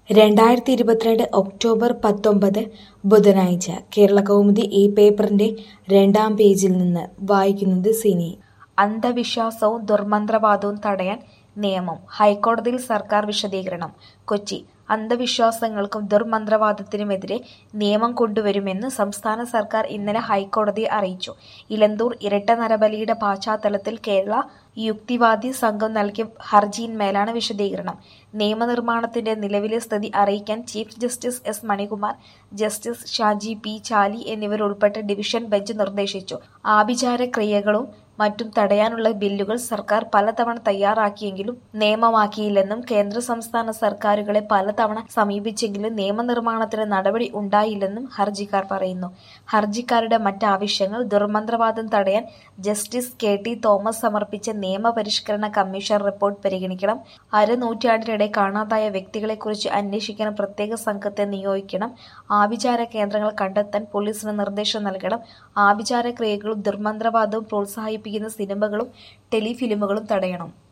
രണ്ടായിരത്തി ഇരുപത്തിരണ്ട് ഒക്ടോബർ പത്തൊമ്പത് ബുധനാഴ്ച കേരളകൗമുദി ഈ പേപ്പറിന്റെ രണ്ടാം പേജിൽ നിന്ന് വായിക്കുന്നത് സിനി അന്ധവിശ്വാസവും ദുർമന്ത്രവാദവും തടയാൻ നിയമം ഹൈക്കോടതിയിൽ സർക്കാർ വിശദീകരണം കൊച്ചി അന്ധവിശ്വാസങ്ങൾക്കും ദുർമന്ത്രവാദത്തിനുമെതിരെ നിയമം കൊണ്ടുവരുമെന്ന് സംസ്ഥാന സർക്കാർ ഇന്നലെ ഹൈക്കോടതിയെ അറിയിച്ചു ഇലന്തൂർ ഇരട്ട നരബലിയുടെ പശ്ചാത്തലത്തിൽ കേരള യുക്തിവാദി സംഘം നൽകിയ ഹർജിയിന്മേലാണ് വിശദീകരണം നിയമനിർമ്മാണത്തിന്റെ നിലവിലെ സ്ഥിതി അറിയിക്കാൻ chief justice S Manikumar justice Shaji P Chaly എന്നിവരുൾപ്പെട്ട ഡിവിഷൻ ബെഞ്ച് നിർദ്ദേശിച്ചു ആഭിചാര ക്രിയകളും മറ്റും തടയാനുള്ള ബില്ലുകൾ സർക്കാർ പലതവണ തയ്യാറാക്കിയെങ്കിലും നിയമമാക്കിയില്ലെന്നും കേന്ദ്ര സംസ്ഥാന സർക്കാരുകളെ പലതവണ സമീപിച്ചെങ്കിലും നിയമനിർമ്മാണത്തിന് നടപടി ഉണ്ടായില്ലെന്നും ഹർജിക്കാർ പറയുന്നു ഹർജിക്കാരുടെ മറ്റാവശ്യങ്ങൾ ദുർമന്ത്രവാദം തടയാൻ ജസ്റ്റിസ് കെ ടി തോമസ് സമർപ്പിച്ച നിയമപരിഷ്കരണ കമ്മീഷൻ റിപ്പോർട്ട് പരിഗണിക്കണം അരനൂറ്റാണ്ടിനിടെ കാണാതായ വ്യക്തികളെക്കുറിച്ച് അന്വേഷിക്കാൻ പ്രത്യേക സംഘത്തെ നിയോഗിക്കണം ആഭിചാര കേന്ദ്രങ്ങൾ കണ്ടെത്താൻ പോലീസിന് നിർദ്ദേശം നൽകണം ആഭിചാര ക്രിയകളും ദുർമന്ത്രവാദവും പ്രോത്സാഹിപ്പിക്കുന്ന സിനിമകളും ടെലിഫിലിമുകളും തടയണം